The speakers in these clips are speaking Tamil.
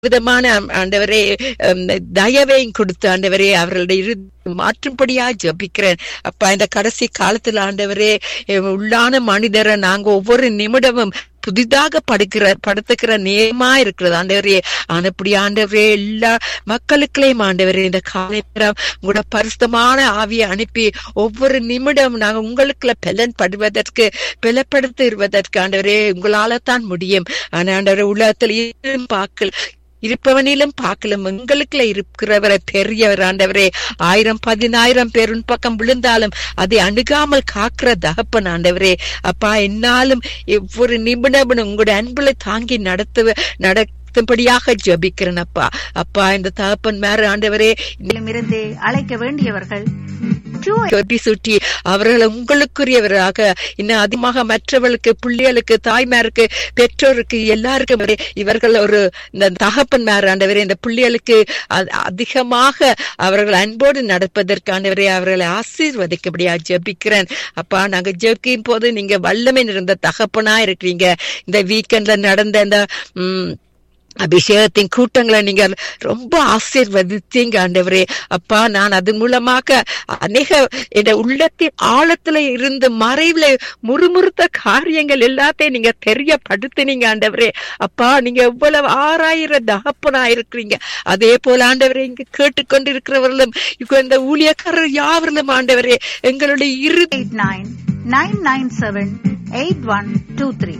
விதமான ஆண்டவரே ஹம், தயவையும் கொடுத்து ஆண்டவரே அவர்களுடைய இரு மாற்றும்படியா ஜபிக்கிறேன் அப்பா இந்த கடைசி காலத்துல ஆண்டவரே அஹ், உள்ளான மனிதரை நாங்க ஒவ்வொரு நிமிடமும் புதிதாக படுக்கிற படுத்துக்கிற நேரமா இருக்கிறது ஆண்டவரே ஆனப்படி ஆண்டவரே எல்லா மக்களுக்குள்ளேயும் ஆண்டவரே இந்த காலை நேரம் உங்களோட பரிசுத்தமான ஆவியை அனுப்பி ஒவ்வொரு நிமிடம் நாங்க உங்களுக்குள்ள பலன் படுவதற்கு பலப்படுத்துவதற்கு ஆண்டவரே உங்களால தான் முடியும் ஆனா ஆண்டவரே உலகத்தில் இரும் பாக்கள் இருப்பவனிலும் பார்க்கலும் எங்களுக்குள்ள இருக்கிறவரை பெரியவர் ஆண்டவரே ஆயிரம் பதினாயிரம் பேர் உன் பக்கம் விழுந்தாலும் அதை அணுகாமல் காக்கிற தகப்பன் ஆண்டவரே அப்பா என்னாலும் ஒவ்வொரு நிமிடமும் உங்களுடைய அன்புல தாங்கி நடத்துவ நடத்தும்படியாக ஜபிக்கிறேன் அப்பா அப்பா இந்த தகப்பன் மேற ஆண்டவரே இருந்து அழைக்க வேண்டியவர்கள் டூ சொட்டி சுட்டி அவர்கள் உங்களுக்குரியவராக இன்னும் அதிகமாக மற்றவர்களுக்கு பிள்ளைகளுக்கு தாய்மாருக்கு பெற்றோருக்கு எல்லாருக்கும் அவரே இவர்கள் ஒரு இந்த தகப்பன் ஆண்டவரே இந்த பிள்ளைகளுக்கு அ- அதிகமாக அவர்கள் அன்போடு நடப்பதற்கானவரே அவர்களை ஆசீர்வதிக்கபடியா ஜெபிக்கிறேன் அப்பா நாங்க ஜெபிக்கும் போது நீங்க வல்லமை இருந்த தகப்பனா இருக்கிறீங்க இந்த வீக்கெண்ட்ல நடந்த இந்த உம் அபிஷேகத்தின் கூட்டங்களை நீங்க ரொம்ப ஆசீர்வதித்தீங்க ஆண்டவரே அப்பா நான் அது மூலமாக அநேக என் உள்ளத்தின் ஆழத்துல இருந்து மறைவுல முறுமுறுத்த காரியங்கள் எல்லாத்தையும் நீங்க தெரியப்படுத்தினீங்க ஆண்டவரே அப்பா நீங்க எவ்வளவு ஆறாயிரம் தகப்பனா இருக்கிறீங்க அதே போல ஆண்டவரே இங்க கேட்டுக்கொண்டிருக்கிறவர்களும் இப்ப இந்த ஊழியக்காரர் யாவர்களும் ஆண்டவரே எங்களுடைய இறுதி eight nine nine nine seven eight one two three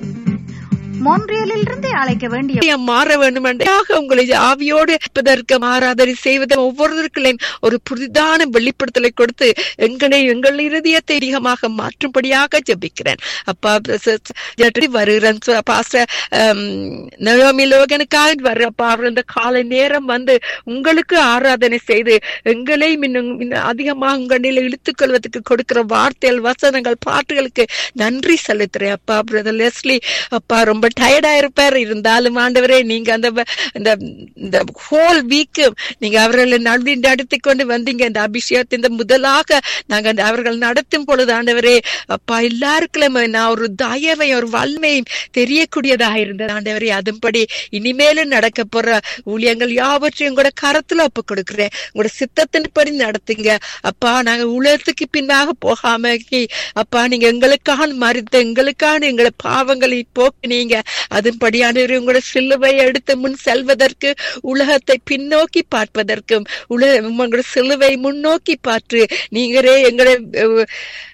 மொன்றியலில் இருந்து அழைக்க வேண்டிய இதயம் மாற வேண்டும் என்றாக உங்களை ஆவியோடு இருப்பதற்கு ஆராதனை செய்வது ஒவ்வொருவருக்கும் ஒரு புதிதான வெளிப்படுத்தலை கொடுத்து எங்களை எங்கள் இருதயத்தை அதிகமாக மாற்றும்படியாக ஜெபிக்கிறேன் அப்பா ச- ச- ஜெட்டி வருகிறேன் சு- பாஸ்டர் ஆம், நயோமி லோகனுக்காக வர்றப்பா அவர் இந்த காலை நேரம் வந்து உங்களுக்கு ஆராதனை செய்து எங்களை இன்னும் இன்னும் அதிகமாக உங்களில் இழுத்துக் கொள்வதற்கு கொடுக்கிற வார்த்தைகள் வசனங்கள் பாட்டுகளுக்கு நன்றி செலுத்துறேன் அப்பா பிரதர் லெஸ்லி அப்பா ரொம்ப டயர்டா இருப்பார் இருந்தாலும் ஆண்டவரே நீங்க அந்த வ- இந்த இந்த ஹோல் வீக் நீங்க அவர்களை நடத்தி நடத்தி கொண்டு வந்தீங்க இந்த அபிஷேகத்தை இந்த முதலாக நாங்க அந்த அவர்கள் நடத்தும் பொழுது ஆண்டவரே அப்பா எல்லாருக்கும் நான் ஒரு தயவை ஒரு வல்மையும் தெரியக்கூடியதாக இருந்தது ஆண்டவரே அதுபடி இனிமேலும் நடக்க போற ஊழியங்கள் யாவற்றையும் கூட கரத்துல ஒப்பு கொடுக்கிறேன் உங்களோட சித்தத்தின்படி நடத்துங்க அப்பா நாங்க உலகத்துக்கு பின்னாக போகாம கி- அப்பா நீங்க எங்களுக்காக மறித்த எங்களுக்கான எங்களை பாவங்களை போக்குனீங்க அதன்படியான உங்களோட சிலுவை எடுத்து முன் செல்வதற்கு உலகத்தை பின்னோக்கி பார்ப்பதற்கும் உலக உங்களோட சிலுவை முன்னோக்கி பார்த்து நீங்களே எங்களை அஹ்,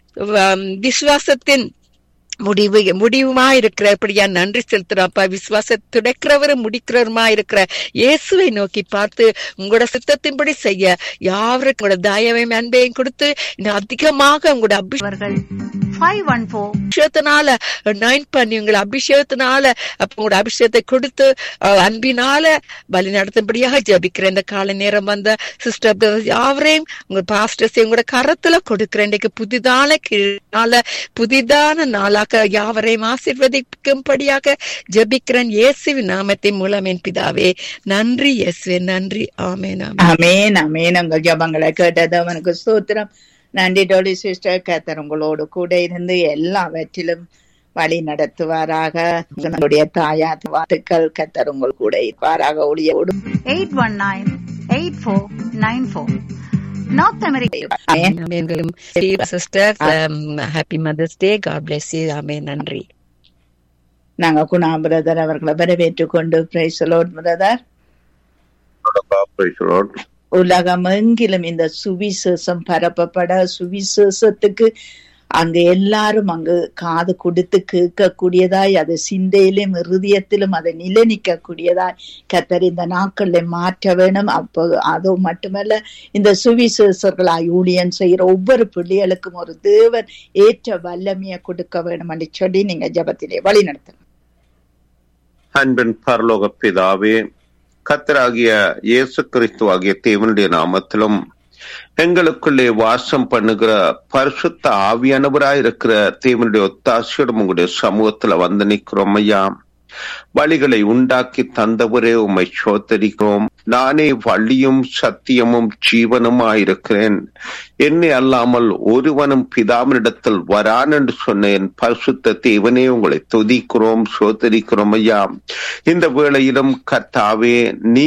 அஹ், விசுவாசத்தின் முடிவு முடிவுமா இருக்கிற அப்படியா நன்றி செலுத்துறப்பா விசுவாச துடைக்கிறவரும் முடிக்கிறவருமா இருக்கிற இயேசுவை நோக்கி பார்த்து உங்களோட சித்தத்தின்படி செய்ய யாவருக்கும் உங்களோட தயவையும் அன்பையும் கொடுத்து இன்னும் அதிகமாக உங்களோட அபிஷேகம் அவர்கள் ஃபைவ் ஒன் ஃபோர் அபிஷேகத்தினால நைன் பண்ணி உங்களை அபிஷேகத்தினால அப்ப உங்களோட அபிஷேகத்தை கொடுத்து அஹ், அன்பினால வழி நடத்தும்படியாக ஜபிக்கிறேன் இந்த காலை நேரம் வந்த சிஸ்டர் யாவரையும் உங்க பாஸ்டர்ஸ் உங்களோட கரத்துல கொடுக்கிறேன் இன்னைக்கு புதிதான நாள புதிதான நாளாக யாவரையும் ஆசீர்வதிக்கும்படியாக ஜபிக்கிறேன் இயேசுவின் நாமத்தின் மூலம் என் பிதாவே நன்றி இயேசுவே நன்றி ஆமென் ஆமென் அமேன் அமேன் உங்கள் ஜபங்களை கேட்டது அவனுக்கு ஸ்தோத்திரம் நன்றி டோலி சிஸ்டர் கத்தர் உங்களோடு கூட இருந்து எல்லாவற்றிலும் வழி நடத்துவாராக உங்களுடைய தாயா வாத்துக்கள் கத்தர் உங்கள் கூட இருப்பாராக ஒளியோடும் eight one nine eight four nine four North America amen. Amen sister happy mother's day God bless you amen நன்றி நாங்க குணா பிரதர் அவர்களை வரவேற்றுக் கொண்டு praise the Lord brother Praise the Lord. உலகம் எங்கிலும் இந்த சுவிசேஷம் பரப்பப்பட சுவிசேஷத்துக்கு அங்க எல்லாரும் அங்கு காது கொடுத்து கேட்கக்கூடியதாய் அது சிந்தையிலும் இருதயத்திலும் அதை நிலைநிற்கக்கூடியதாய் கத்தர் இந்த நாட்கள்ல மாற்ற வேணும் அப்போ அது மட்டுமல்ல இந்த சுவிசேஷர்களாய் ஊழியன் செய்யற ஒவ்வொரு பிள்ளைகளுக்கும் ஒரு தேவன் ஏற்ற வல்லமையை கொடுக்க வேணும் என்று சொல்லி நீங்க ஜபத்திலே வழி நடத்தணும் அன்பின் பரலோக பிதாவே கத்தராகிய இயேசு கிறிஸ்து ஆகிய தேவனுடைய நாமத்திலும் எங்களுக்குள்ளே வாசம் பண்ணுகிற பரிசுத்த ஆவியானவராய் இருக்கிற தேவனுடைய ஒத்தாசையோடும் உங்களுடைய சமூகத்துல வந்து நிற்கிறோம் ஐயா வழிகளை உண்டாக்கி தந்தவரே உம்மை சோத்தரிக்கிறோம் நானே வழியும் சத்தியமும் ஜீவனுமாயிருக்கிறேன் என்னை அல்லாமல் ஒருவனும் பிதாவினிடத்தில் வரான் என்று சொன்ன என் பரிசுத்த தேவனே உங்களை துதிக்கிறோம் சோதரிக்கிறோம் ஐயா இந்த வேளையிலும் கர்த்தாவே நீ